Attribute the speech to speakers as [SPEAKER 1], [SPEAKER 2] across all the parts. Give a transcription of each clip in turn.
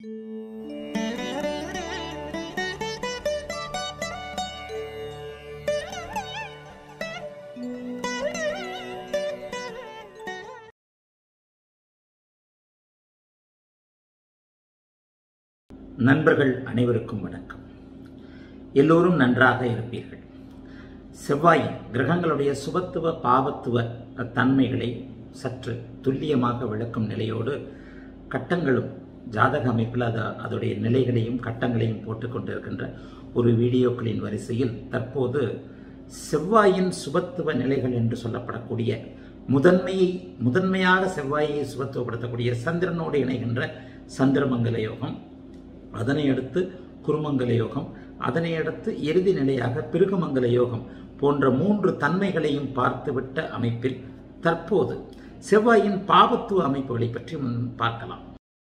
[SPEAKER 1] நண்பர்கள் அனைவருக்கும் வணக்கம் எல்லோரும் நன்றாக இருப்பீர்கள் செவ்வாய் கிரகங்களுடைய சுபத்துவ பாவத்துவ தன்மைகளை சற்று துல்லியமாக விளக்கும் நிலையோடு கட்டங்களும் ஜாதக அமைப்பில் அது அதோடைய நிலைகளையும் கட்டங்களையும் போட்டுக்கொண்டிருக்கின்ற ஒரு வீடியோக்களின் வரிசையில் தற்போது செவ்வாயின் சுபத்துவ நிலைகள் என்று சொல்லப்படக்கூடிய முதன்மையை முதன்மையாக செவ்வாயை சுபத்துவப்படுத்தக்கூடிய சந்திரனோடு இணைகின்ற சந்திரமங்கல யோகம் அதனை அடுத்து குருமங்கல யோகம் அதனை அடுத்து இறுதி நிலையாக பிருகுமங்கல யோகம் போன்ற மூன்று தன்மைகளையும் பார்த்துவிட்ட அமைப்பில் தற்போது செவ்வாயின் பாவத்துவ அமைப்புகளை பற்றி முன் பார்க்கலாம்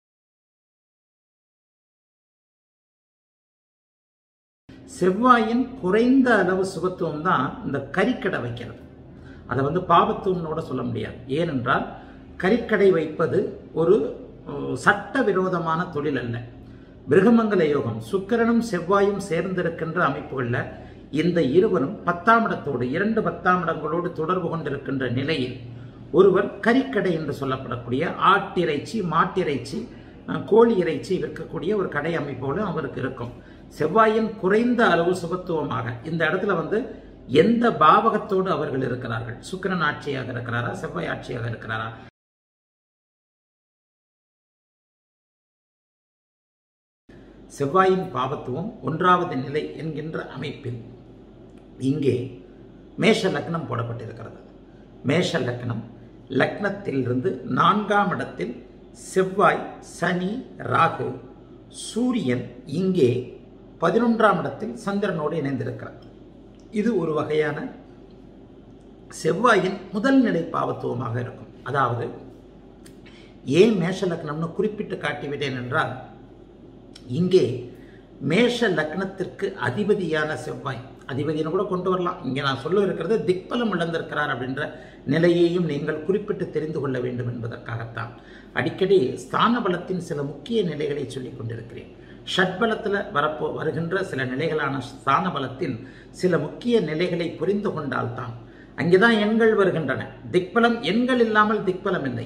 [SPEAKER 1] செவ்வாயின் குறைந்த அளவு சுபத்துவம் தான் இந்த கறிக்கடை வைக்கிறது அதை வந்து பாவத்துவம்னோட சொல்ல முடியாது ஏனென்றால் கறிக்கடை வைப்பது ஒரு சட்ட விரோதமான தொழில் அல்ல பிருகமங்கல யோகம் சுக்கிரனும் செவ்வாயும் சேர்ந்திருக்கின்ற அமைப்புகளில் இந்த இருவரும் பத்தாம் இடத்தோடு இரண்டு பத்தாம் இடங்களோடு தொடர்பு கொண்டிருக்கின்ற நிலையில் ஒருவர் கறிக்கடை என்று சொல்லப்படக்கூடிய ஆட்டிறைச்சி மாட்டிறைச்சி கோழி இறைச்சி விற்கக்கூடிய ஒரு கடை அமைப்போடு அவருக்கு இருக்கும் செவ்வாயின் குறைந்த அளவு சுபத்துவமாக இந்த இடத்துல வந்து எந்த பாவகத்தோடு அவர்கள் இருக்கிறார்கள் சுக்கிரன் ஆட்சியாக இருக்கிறாரா செவ்வாய் ஆட்சியாக இருக்கிறாரா செவ்வாயின் பாவத்துவம் ஒன்றாவது நிலை என்கின்ற அமைப்பில் இங்கே மேஷ லக்னம் போடப்பட்டிருக்கிறது மேஷ லக்னம் லக்னத்திலிருந்து நான்காம் இடத்தில் செவ்வாய் சனி ராகு சூரியன் இங்கே பதினொன்றாம் இடத்தில் சந்திரனோடு இணைந்திருக்கிறார் இது ஒரு வகையான செவ்வாயின் முதல் நிலை பாவத்துவமாக இருக்கும் அதாவது ஏன் மேஷ லக்னம்னு குறிப்பிட்டு காட்டிவிட்டேன் என்றால் இங்கே மேஷ லக்னத்திற்கு அதிபதியான செவ்வாய் அதிபதினு கூட கொண்டு வரலாம் இங்கே நான் சொல்ல இருக்கிறது திக்பலம் இழந்திருக்கிறார் அப்படின்ற நிலையையும் நீங்கள் குறிப்பிட்டு தெரிந்து கொள்ள வேண்டும் என்பதற்காகத்தான் அடிக்கடி ஸ்தான பலத்தின் சில முக்கிய நிலைகளை சொல்லிக் கொண்டிருக்கிறேன் ஷட்பலத்தில் வரப்போ வருகின்ற சில நிலைகளான ஸ்தான பலத்தின் சில முக்கிய நிலைகளை புரிந்து கொண்டால்தான் அங்கேதான் எண்கள் வருகின்றன திக்பலம் எண்கள் இல்லாமல் திக்பலம் இல்லை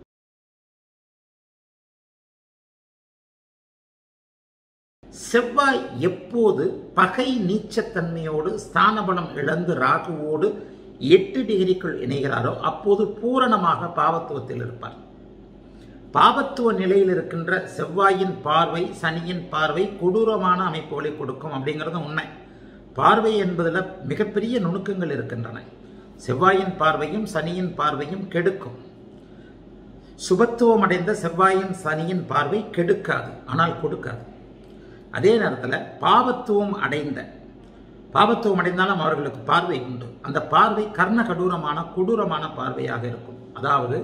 [SPEAKER 1] செவ்வாய் எப்போது பகை நீச்சத்தன்மையோடு ஸ்தானபலம் இழந்து ராகுவோடு எட்டு டிகிரிக்குள் இணைகிறாரோ அப்போது பூரணமாக பாவத்துவத்தில் இருப்பார் பாவத்துவ நிலையில் இருக்கின்ற செவ்வாயின் பார்வை சனியின் பார்வை கொடூரமான அமைப்புகளை கொடுக்கும் அப்படிங்கிறது உண்மை பார்வை என்பதில் மிகப்பெரிய நுணுக்கங்கள் இருக்கின்றன செவ்வாயின் பார்வையும் சனியின் பார்வையும் கெடுக்கும் சுபத்துவம் அடைந்த செவ்வாயின் சனியின் பார்வை கெடுக்காது ஆனால் கொடுக்காது அதே நேரத்தில் பாவத்துவம் அடைந்த பாவத்துவம் அடைந்தாலும் அவர்களுக்கு பார்வை உண்டு அந்த பார்வை கர்ண கடூரமான கொடூரமான பார்வையாக இருக்கும் அதாவது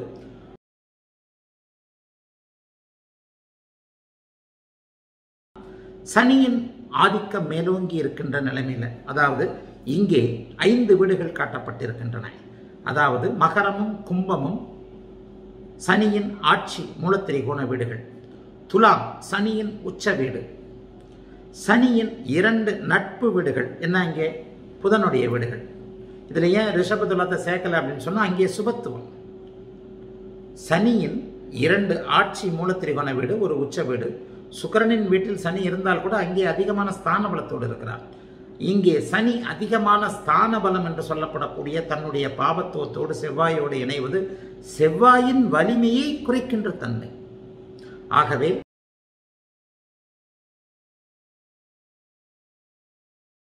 [SPEAKER 1] சனியின் ஆதிக்கம் மேலோங்கி இருக்கின்ற நிலைமையில் அதாவது இங்கே ஐந்து வீடுகள் காட்டப்பட்டிருக்கின்றன அதாவது மகரமும் கும்பமும் சனியின் ஆட்சி மூலத்திரிகோண வீடுகள் துலாம் சனியின் உச்ச வீடு சனியின் இரண்டு நட்பு வீடுகள் என்ன இங்கே புதனுடைய வீடுகள் இதில் ஏன் ரிஷப துலத்தை சேர்க்கல அப்படின்னு சொன்னால் அங்கே சுபத்துவம் சனியின் இரண்டு ஆட்சி மூலத்திரிகோண வீடு ஒரு உச்ச வீடு சுக்கரனின் வீட்டில் சனி இருந்தால் கூட அங்கே அதிகமான ஸ்தான பலத்தோடு இருக்கிறார் இங்கே சனி அதிகமான ஸ்தான பலம் என்று சொல்லப்படக்கூடிய தன்னுடைய பாவத்துவத்தோடு செவ்வாயோடு இணைவது செவ்வாயின் வலிமையை குறைக்கின்ற தன்மை ஆகவே